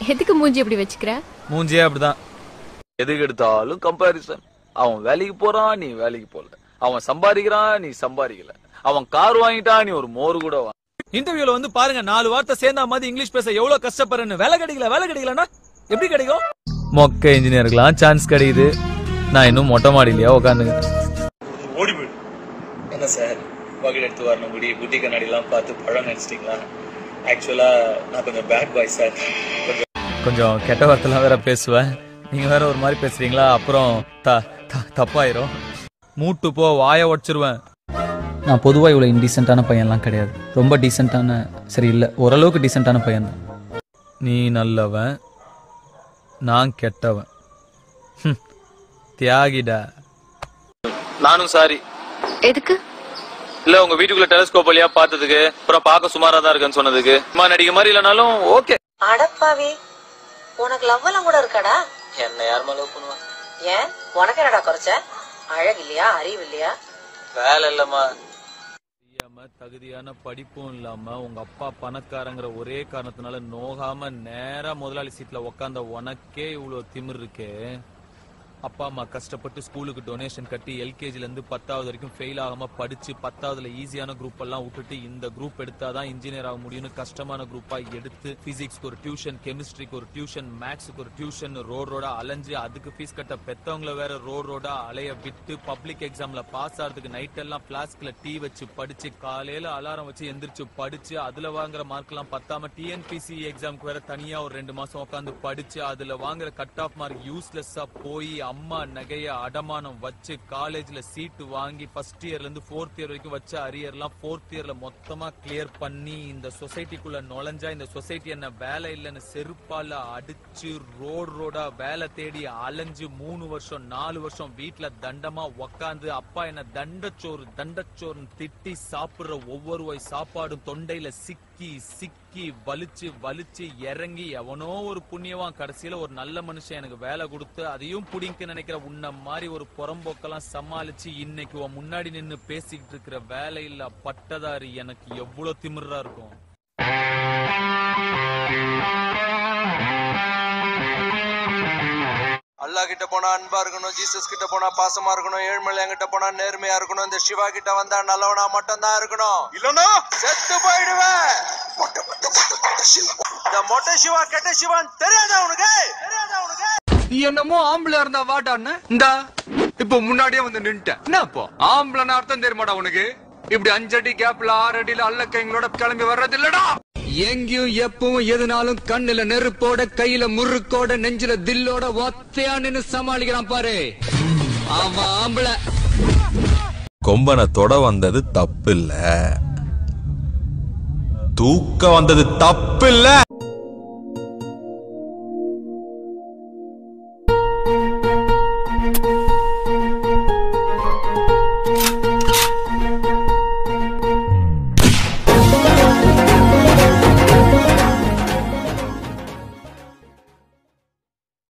எதுக்கு மூஞ்சி இப்படி வச்சுக்கிற மூஞ்சியே அப்படிதான் எதுக்கு எடுத்தாலும் கம்பாரிசன் அவன் வேலைக்கு போறான் நீ வேலைக்கு போல அவன் சம்பாதிக்கிறான் நீ சம்பாதிக்கல அவன் கார் வாங்கிட்டான் நீ ஒரு மோர் கூட வாங்க இன்டர்வியூல வந்து பாருங்க நாலு வார்த்தை சேர்ந்தா மாதிரி இங்கிலீஷ் பேச எவ்வளவு கஷ்டப்படுறேன்னு வேலை கிடைக்கல வேலை கிடைக்கலன்னா எப்படி கிடைக்கும் மொக்க இன்ஜினியருக்குலாம் சான்ஸ் கிடைக்குது நான் இன்னும் மொட்டை மாடியிலயா உட்காந்துங்க என்ன சார் பகல் எடுத்து வரணும் முடி புட்டி கண்ணாடிலாம் பார்த்து பழம் நினைச்சிட்டீங்களா ஆக்சுவலா நான் கொஞ்சம் பேட் பாய் சார் கொஞ்சம் கெட்ட வார்த்தைலாம் வேற பேசுவேன் நீங்க வேற ஒரு மாதிரி பேசுறீங்களா அப்புறம் த- த- தப்பாயிரும் மூட்டு போ வாய உடச்சிருவேன் நான் பொதுவாக இவ்வளோ இன்டீசெண்டான பையன்லாம் கிடையாது ரொம்ப டீசெண்டான சரி இல்லை ஓரளவுக்கு டீசெண்டான பையன் தான் நீ நல்லவன் நான் கெட்டவன் ஹம், தியாகிடா நானும் சாரி எதுக்கு இல்ல உங்க வீட்டுக்குள்ள டெலஸ்கோப் வழியா பார்த்ததுக்கு அப்புறம் பார்க்க சுமாரா தான் இருக்குன்னு சொன்னதுக்கு சும்மா நடிக்க மாதிரி இல்லைனாலும் ஓகே அடப்பாவி உனக்கு லவ் எல்லாம் கூட இருக்காடா என்ன யார் மேல பண்ணுவா ஏன் உனக்கு என்னடா குறைச்ச அழகு இல்லையா அறிவு இல்லையா வேலை இல்லம்மா தெரியாம தகுதியான படிப்பும் இல்லாம உங்க அப்பா பணக்காரங்கிற ஒரே காரணத்தினால நோகாம நேரா முதலாளி சீட்ல உக்காந்த உனக்கே இவ்வளவு திமிர் இருக்கே அப்பா அம்மா கஷ்டப்பட்டு ஸ்கூலுக்கு டொனேஷன் கட்டி எல்கேஜில இருந்து பத்தாவது வரைக்கும் ஃபெயில் ஆகாம படிச்சு பத்தாவதுல ஈஸியான குரூப் எல்லாம் விட்டுட்டு இந்த குரூப் எடுத்தாதான் இன்ஜினியர் ஆக முடியும்னு கஷ்டமான குரூப்பா எடுத்து பிசிக்ஸ்க்கு ஒரு டியூஷன் கெமிஸ்ட்ரிக்கு ஒரு டியூஷன் மேத்ஸுக்கு ஒரு டியூஷன் ரோட் ரோடா அலைஞ்சு அதுக்கு ஃபீஸ் கட்ட பெத்தவங்கள வேற ரோட் ரோடா அலைய விட்டு பப்ளிக் எக்ஸாம்ல பாஸ் ஆறதுக்கு நைட் எல்லாம் பிளாஸ்க்ல டீ வச்சு படிச்சு காலையில அலாரம் வச்சு எந்திரிச்சு படிச்சு அதுல வாங்குற மார்க் எல்லாம் பத்தாம டிஎன்பிசி எக்ஸாம்க்கு வேற தனியா ஒரு ரெண்டு மாசம் உட்காந்து படிச்சு அதுல வாங்குற கட் ஆஃப் மார்க் யூஸ்லெஸ்ஸா போய் அம்மா நகைய அடமானம் வச்சு காலேஜ்ல சீட்டு வாங்கி ஃபர்ஸ்ட் இயர்ல இருந்து ஃபோர்த் இயர் வரைக்கும் வச்ச அரியர்லாம் ஃபோர்த் இயர்ல மொத்தமா கிளியர் பண்ணி இந்த சொசைட்டிக்குள்ள நுழைஞ்சா இந்த சொசைட்டி என்ன வேலை இல்லைன்னு செருப்பால அடிச்சு ரோடு ரோடா வேலை தேடி அலைஞ்சு மூணு வருஷம் நாலு வருஷம் வீட்டுல தண்டமா உக்காந்து அப்பா என்ன தண்டச்சோறு தண்டச்சோறுன்னு திட்டி சாப்பிடுற ஒவ்வொரு வாய் சாப்பாடும் தொண்டையில சிக்கி சிக்கி வலிச்சு வலிச்சு இறங்கி எவனோ ஒரு புண்ணியவான் கடைசியில ஒரு நல்ல மனுஷன் எனக்கு வேலை கொடுத்து அதையும் புடிங்க நினைக்கிற உன்ன மாதிரி ஒரு புறம்போக்கெல்லாம் சமாளிச்சு இன்னைக்கு உன் முன்னாடி நின்னு பேசிக்கிட்டு இருக்கிற வேலையில்லா பட்டதாரி எனக்கு எவ்வளவு திமிரா இருக்கும் அல்லாஹ் கிட்ட போனா அன்பா இருக்கணும் ஜீசஸ் கிட்ட போனா பாசமா இருக்கணும் ஏழ்மலையான் கிட்ட போனா நேர்மையா இருக்கணும் இந்த சிவா கிட்ட வந்தா நல்லவனா மட்டும் தான் இருக்கணும் இல்லனா செத்து போயிடுவேன் இந்த மொட்டை சிவா கெட்ட சிவான் தெரியாதா உனக்கு தெரியாதா உனக்கு நீ என்னமோ ஆம்பளை இருந்தா வாடான்னு இந்தா இப்போ முன்னாடியே வந்து நின்ட்டேன் என்ன அப்போ ஆம்பளைன்னு அர்த்தம் தெரியுமாடா உனக்கு இப்படி அஞ்சடி கேப்ல ஆறு அடியில அல்ல கைங்களோட கிளம்பி வர்றது இல்லடா எங்கேயும் எப்பவும் எதுனாலும் கண்ணுல நெருப்போட கையில முறுக்கோட நெஞ்சில தில்லோட ஒத்தையா நின்னு சமாளிக்கிறான் பாரு அவன் ஆம்பளை கொம்பனை தொட வந்தது தப்பில்ல தூக்க வந்தது தப்பில்ல